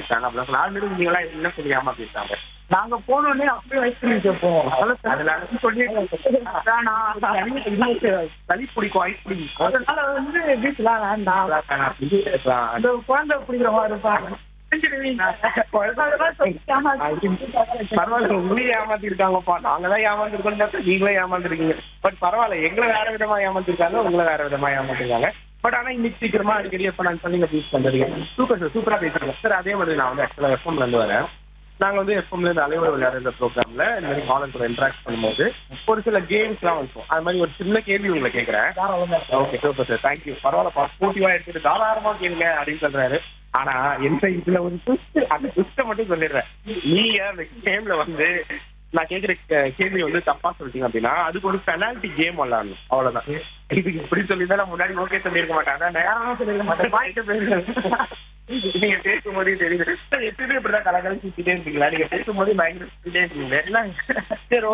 ஏமாத்திட்டாங்க அப்படின்னு நாலு பேரும் நீங்களா என்ன சொல்லி ஏமாத்திட்டாங்க நாங்க போனோடனே அப்படியே ஐஸ்கிரீம் கேட்போம் அதுல சொல்லி சளி பிடிக்கும் ஐஸ் பிடிக்கும் அதனால வந்து வீட்டுலாம் வேண்டாம் அதெல்லாம் இந்த குழந்தை பிடிக்கிற மாதிரி இருப்பாங்க பரவாயில்ல உங்களையும் ஏமாத்திருக்காங்கப்பா நாங்கதான் ஏமாந்துருக்கோம் நீங்களே ஏமாந்துருக்கீங்க பட் பரவாயில்ல எங்களை வேற விதமா ஏமாத்திருக்காங்க உங்களை வேற விதமா ஏமாத்திருக்காங்க பட் ஆனா இன்னைக்கு சீக்கிரமா அடிக்கடி எப்ப நான் சொன்னீங்க ப்ளீஸ் பண்றீங்க சூப்பர் சார் சூப்பரா பேசுறேன் சார் அதே மாதிரி நான் வந்து ஆக்சுவலா எஃப்எம்ல இருந்து வரேன் நாங்க வந்து எஃப்எம்ல இருந்து அலைவர் விளையாடுற ப்ரோக்ராம்ல இந்த மாதிரி காலர் கூட இன்ட்ராக்ட் பண்ணும்போது ஒரு சில கேம்ஸ் எல்லாம் இருக்கும் அது மாதிரி ஒரு சின்ன கேள்வி உங்களை கேட்கறேன் ஓகே சூப்பர் சார் தேங்க்யூ பரவாயில்ல ஸ்போர்ட்டிவா எடுத்துட்டு தாராளமா கேளுங்க அப்படின்னு சொல்றாரு ஆனா எந்த இதுல ஒரு twist, அந்த ட்விஸ்ட மட்டும் சொல்லிடுறேன் நீங்க அந்த கேம்ல வந்து நான் கேக்குற கே- கேள்வி வந்து தப்பா சொல்லிட்டீங்க அப்படின்னா அதுக்கு ஒரு பெனால்டி கேம் விளாடணும் அவ்வளவுதான் இதுக்கு இப்படி சொல்லி நான் முன்னாடி ஓகே சொல்லியிருக்க மாட்டாங்க நேரமா சொல்லிருக்க மாட்டேன் வாய்ட்டு பேசுறேன் நீங்க பேசும்போதே தெரியுது சார் எப்பயுமே இப்படிதான் கலகல சுத்திட்டே இருக்கீங்களா நீங்க பேசும்போது பயங்கர சுத்திட்டே இருக்கீங்க சரி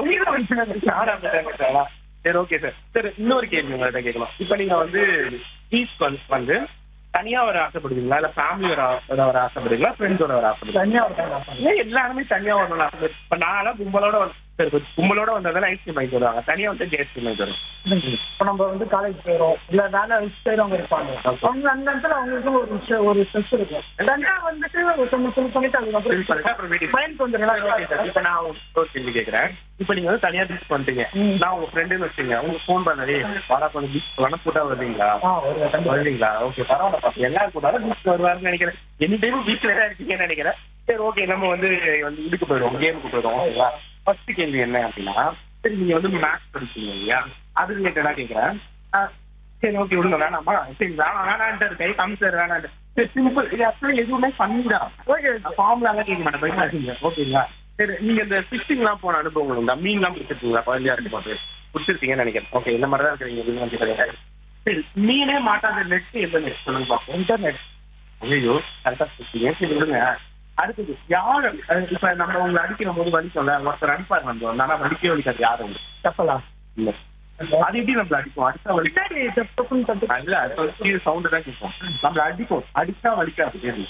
ஓகே சரி ஓகே சார் சார் இன்னொரு கேள்வி உங்கள்ட்ட கேட்கலாம் இப்ப நீங்க வந்து பீச் வந்து தனியா வர ஆசைப்படுவீங்களா இல்ல ஃபேமிலியோட வர ஆசைப்படுவீங்களா ஃப்ரெண்ட்ஸோட வர ஆசைப்படுவீங்களா தனியா இருக்காங்க ஏன் எல்லாருமே தனியா வரணும் ஆசைப்படு இப்ப நான்லாம் கும்பலோட வந்து சரி, இப்ப கும்பலோட வந்ததால ஐஸ்கிரீம் வாங்கி தருவாங்க தனியா வந்து ஐஸ்கிரீம் வாங்கி தருவாங்க இப்போ நம்ம வந்து காலேஜ் போயிடும் இல்ல வேலை செய்யறவங்க இருப்பாங்க அவங்க அந்த இடத்துல அவங்களுக்கும் ஒரு விஷயம் ஒரு ஸ்ட்ரெஸ் இருக்கும் தனியா வந்துட்டு ஒருத்தவங்க ஃபில் பண்ணிட்டு Fill பண்ணிட்டு அதுக்கப்புறம் அப்புறம் வீட்டுக்கு மைண்ட் கொஞ்சம் சரி, okay sir. relax இப்ப நான் உங்களுக்கு ஒரு கேள்வி கேக்குறேன் இப்ப நீங்க வந்து தனியா பீச் பண்ணிட்டீங்க ம். நான் உங்க ஃப்ரெண்டுன்னு வச்சுங்க உங்க ஃபோன் பண்ணதே வாடா கொஞ்சம் பீச் வேணா கூட்டா வருவீங்களா ஆ ஒரு கண்டிப்பா வருவீங்களா ஓகே பரவாயில்ல எல்லாரும் கூட பீச் வருவாருன்னு நினைக்கிறேன் எனி டைம் பீச்ல தான் இருக்கீங்கன்னு நினைக்கிறேன் சரி ஓகே நம்ம வந்து வந்து இதுக்கு போயிடுவோம் கேமுக்கு போயிடுவோம் ஓகேவா ஃபர்ஸ்ட் கேள்வி என்ன அப்படின்னா சரி நீங்க வந்து மேத்ஸ் படிச்சீங்க இல்லையா அது ரிலேட்டடா கேக்குறேன் ஆ, சரி ஓகே விடுங்க வேணாமா சரி வேணாம் வேணான்ட்டு கை காமிச்சார் வேணான்ட்டு சரி சிம்பிள் இது ஆக்சுவலி எதுவுமே பண்ணிடா ஓகே ஃபார்ம்லாம் கேட்க மாட்டேன் பயப்படாதீங்க ஓகேங்களா சரி நீங்க இந்த ஃபிஷிங்லாம் போன அனுபவங்கள் உண்டா மீன்லாம் பிடிச்சிருக்கீங்களா குழந்தையா இருக்கும் போது பிடிச்சிருக்கீங்கன்னு நினைக்கிறேன் ஓகே இந்த மாதிரி தான் இருக்கிறீங்க மீன் வந்து கிடையாது சரி மீனே மாட்டாத நெட் எந்த நெட் சொல்லுங்க பார்ப்போம் இன்டர்நெட் ஐயோ கரெக்டா சொல்லிட்டீங்க சரி விடுங்க அடுத்தது யாரு அஹ் இப்ப நம்ம உங்களை அடிக்கிற போது வலிக்கும்ல ஒருத்தர் அடிப்பார் வந்து ஆனா வலிக்கவே வலிக்காது யாரும் உண்டு தப்பலா இல்ல அது எப்படி நம்மள அடிக்கும் அடிச்சா வலிக்கும் பின்னாடி டப் டப்னு தட்டு அதுல அது சவுண்ட் தான் கேட்கும் நம்மள அடிக்கும் அடிச்சா வலிக்காது தெரியல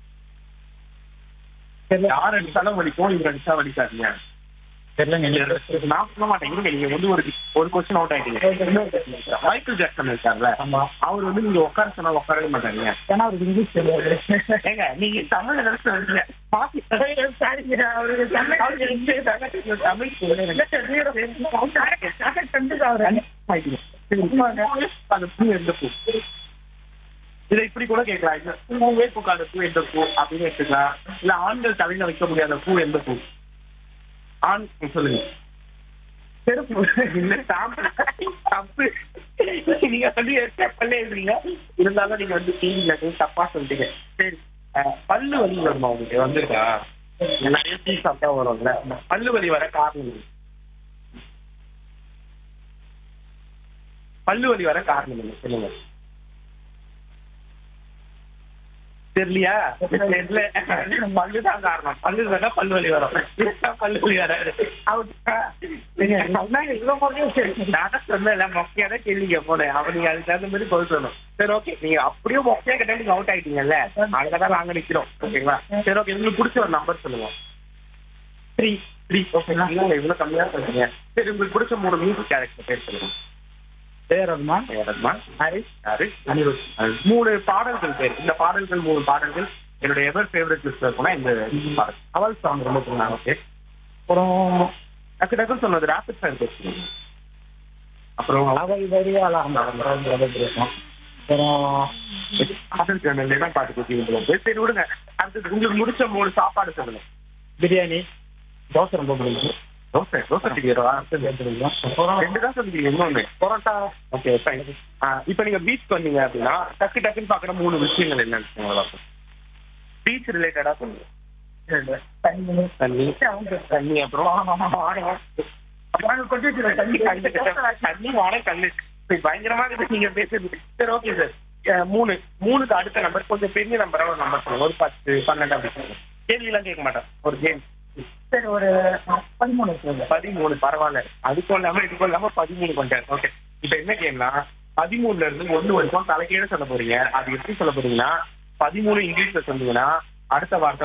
தெரியல யார் அடிச்சாலும் வலிக்கும் இவர் அடிச்சா வலிக்காதீங்க தெரியல நான் சொல்ல மாட்டேன் இருங்க நீங்க வந்து ஒரு ஒரு கொஸ்டின் அவுட் ஆயிட்டீங்க மைக்கேல் ஜாக்சன் இருக்கார்ல ஆமா அவர் வந்து நீங்க உட்கார சொன்னா உட்காரவே மாட்டாங்க ஏன்னா அவருக்கு இங்கிலீஷ் தெரியாது ஏங்க நீங்க தமிழ் நினைச்சு வரீங்க பாத்தி சரிங்க அவருக்கு தமிழ் அவருக்கு இங்கிலீஷ் நல்லா தெரியும். தமிழ் சொல்லுங்க கண்டிப்பா அவரு அந்த பூ எந்த பூ இதை இப்படி கூட கேட்கலாம் இந்த பூவே பூக்காத பூ எந்த பூ அப்படின்னு எடுத்துக்கலாம் இல்ல ஆண்கள் தலையில வைக்க முடியாத பூ எந்த பூ ஆண் சொல்லுங்க செருப்பு இல்ல சாம்பல் தப்பு நீங்க வந்து பண்ணே இருக்கீங்க இருந்தாலும் நீங்க வந்து டிவில தப்பா சொல்லிட்டீங்க சரி அஹ், பல்லு வலி வருமா உங்களுக்கு வந்திருக்கா நிறைய டீ சாப்பிட்டா வரும்ல பல்லு வலி வர காரணம் என்ன? பல்லு வலி வர காரணம் என்ன சொல்லுங்க தெரியலையா தெரியல பல்லு தான் காரணம் பல்லு வேணா பல்லு வலி வரும் இல்லைன்னா பல்லு வலி வராது அவுட்டா? நீங்க சொன்னாங்க இவ்வளவு மொக்கையா கேள்வி. நான் தான் சொன்னேன்ல, மொக்கையா தான் கேள்வி கேட்போனே. அப்ப நீங்க அதுக்கு தகுந்த மாதிரி பதில் சொல்லணும். சரி ஓகே நீங்க அப்படியே மொக்கையா கேட்டா நீங்க அவுட் ஆயிட்டீங்கல்ல அங்கதான் நாங்க நிக்கிறோம் ஓகேங்களா சரி ஓகே உங்களுக்கு பிடிச்ச ஒரு நம்பர் சொல்லுங்க த்ரீ த்ரீ ஓகேங்களா இல்ல இவ்வளவு கம்மியா சொல்றீங்க சரி உங்களுக்கு பிடிச்ச மூணு மியூசிக் கேரக்டர் பேர் சொல்லுங்க பேர் அதுமா ரஹ்மான், ஹாரிஸ், யாரு? அனிருத். மூணு பாடல்கள் பேர் இந்த பாடல்கள் மூணு பாடல்கள் என்னோட எவர் ஃபேவரட் லிஸ்ட்ல இருக்கும்னா இந்த பாடல் அவள் சாங் ரொம்ப பிடிக்கும் ஓகே அப்புறம் டக்கு டக்குன்னு சொன்னது ராபிட் ஃபயர் பேசுறீங்க அப்புறம் அவை வரியாலாம் ரொம்ப பிடிக்கும் அப்புறம் காதல் சேனல்ல தான் பாட்டு கொடுத்தீங்க சரி விடுங்க அடுத்தது உங்களுக்கு முடிச்ச மூணு சாப்பாடு சொல்லுங்க பிரியாணி தோசை ரொம்ப பிடிக்கும் தோசை தோசை பிடிக்கிறா ரெண்டு தான் சொல்லுவீங்க இன்னொன்னு பரோட்டா ஓகே ஃபைன் இப்போ நீங்க பீச் வந்தீங்க அப்படின்னா டக்கு டக்குன்னு பாக்குற மூணு விஷயங்கள் என்னன்னு பீச் ரிலேட்டடா சொல்லுங்க தண்ணி தண்ணி தண்ணி அப்புறம் அப்புறம் கொட்டி வச்சிருக்க தண்ணி தண்ணி வாட கல்லு சரி, பயங்கரமா இருக்கு நீங்க பேசுறது சரி ஓகே சார் மூணு மூணுக்கு அடுத்த நம்பர் கொஞ்சம் பெரிய நம்பரா ஒரு நம்பர் சொல்லுங்க ஒரு பத்து பன்னெண்டு அப்படி சொல்லுங்க கேள்வி எல்லாம் கேட்க மாட்டேன் ஒரு கேம் சரி ஒரு பதிமூணு வச்சுக்கோங்க பதிமூணு பரவாயில்ல அதுக்கும் இல்லாம இதுக்கும் இல்லாம பதிமூணு கொண்டாரு ஓகே இப்ப என்ன கேம்னா பதிமூணுல இருந்து ஒண்ணு வரைக்கும் தலைக்கீழ சொல்ல போறீங்க அது எப்படி சொல்ல போறீங்கன்னா பதிமூணு இங்கிலீஷ்ல சொன்னீங்கன்னா அடுத்த வார்த்தை